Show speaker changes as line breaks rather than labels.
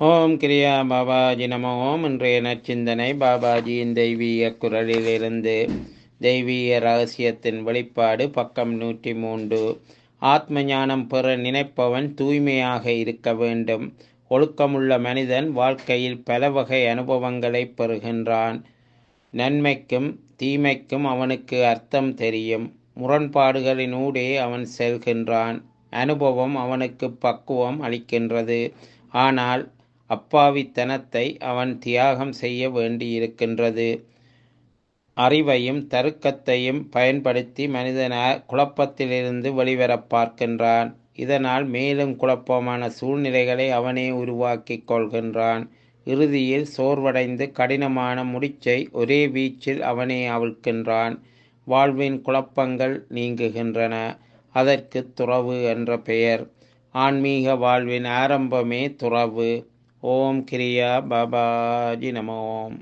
ஓம் கிரியா பாபாஜி நம ஓம் இன்றைய நற்சிந்தனை பாபாஜியின் தெய்வீக குரலிலிருந்து தெய்வீக ரகசியத்தின் வெளிப்பாடு பக்கம் நூற்றி மூன்று ஆத்ம ஞானம் பெற நினைப்பவன் தூய்மையாக இருக்க வேண்டும் ஒழுக்கமுள்ள மனிதன் வாழ்க்கையில் பல வகை அனுபவங்களை பெறுகின்றான் நன்மைக்கும் தீமைக்கும் அவனுக்கு அர்த்தம் தெரியும் முரண்பாடுகளினூடே அவன் செல்கின்றான் அனுபவம் அவனுக்கு பக்குவம் அளிக்கின்றது ஆனால் அப்பாவித்தனத்தை அவன் தியாகம் செய்ய வேண்டியிருக்கின்றது அறிவையும் தருக்கத்தையும் பயன்படுத்தி மனிதன குழப்பத்திலிருந்து வெளிவரப் பார்க்கின்றான் இதனால் மேலும் குழப்பமான சூழ்நிலைகளை அவனே உருவாக்கி கொள்கின்றான் இறுதியில் சோர்வடைந்து கடினமான முடிச்சை ஒரே வீச்சில் அவனே அவிழ்க்கின்றான் வாழ்வின் குழப்பங்கள் நீங்குகின்றன அதற்கு துறவு என்ற பெயர் ஆன்மீக வாழ்வின் ஆரம்பமே துறவு ஓம் கிரியா பாபாஜி நமோம்